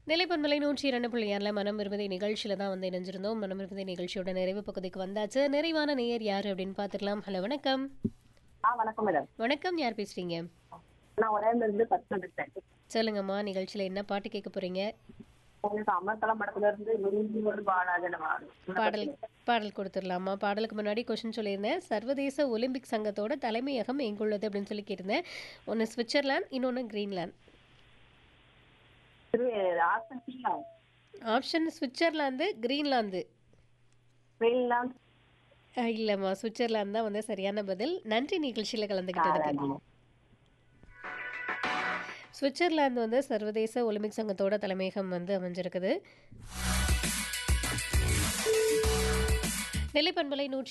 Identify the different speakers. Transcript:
Speaker 1: நிலைப்பண்பலை நூற்றி இரண்டு புள்ளி ஆறில் மனம் விரும்பதை நிகழ்ச்சியில் தான் வந்து இணைஞ்சிருந்தோம் மனம் விரும்பதை நிகழ்ச்சியோட நிறைவு பகுதிக்கு வந்தாச்சு நிறைவான நேயர் யார் அப்படின்னு பார்த்துக்கலாம் ஹலோ வணக்கம்
Speaker 2: ஆ வணக்கம் மேடம்
Speaker 1: வணக்கம் யார் பேசுறீங்க
Speaker 2: நான் உடம்புல இருந்து பத்து பேசுறேன்
Speaker 1: சொல்லுங்கம்மா நிகழ்ச்சியில் என்ன பாட்டு கேட்க போறீங்க
Speaker 2: உங்களுக்கு அமர்த்தலம் படத்துல இருந்து விரும்பி ஒரு பாலாஜன
Speaker 1: பாடல் பாடல் கொடுத்துடலாமா பாடலுக்கு முன்னாடி கொஸ்டின் சொல்லியிருந்தேன் சர்வதேச ஒலிம்பிக் சங்கத்தோட தலைமையகம் எங்குள்ளது அப்படின்னு சொல்லி கேட்டிருந்தேன் ஒன்று சுவிட்சர்லாந்து இன்னொன்று கிரீன்லாந்து
Speaker 2: திரு ஆசன்சியா
Speaker 1: ஆப்ஷன் சுவிட்சர்லாந்து கிரீன்லாந்து
Speaker 2: வெயிலாம்
Speaker 1: அஹ், இல்லைம்மா சுவிட்சர்லாந்து தான் வந்து சரியான பதில் நன்றி நிகழ்ச்சியில் கலந்துக்கிட்டதுக்கு சுவிட்சர்லாந்து வந்து சர்வதேச ஒலிம்பிக் சங்கத்தோட தலைமையகம் வந்து அமைஞ்சிருக்குது நெல்லை பண்பலை நூற்றி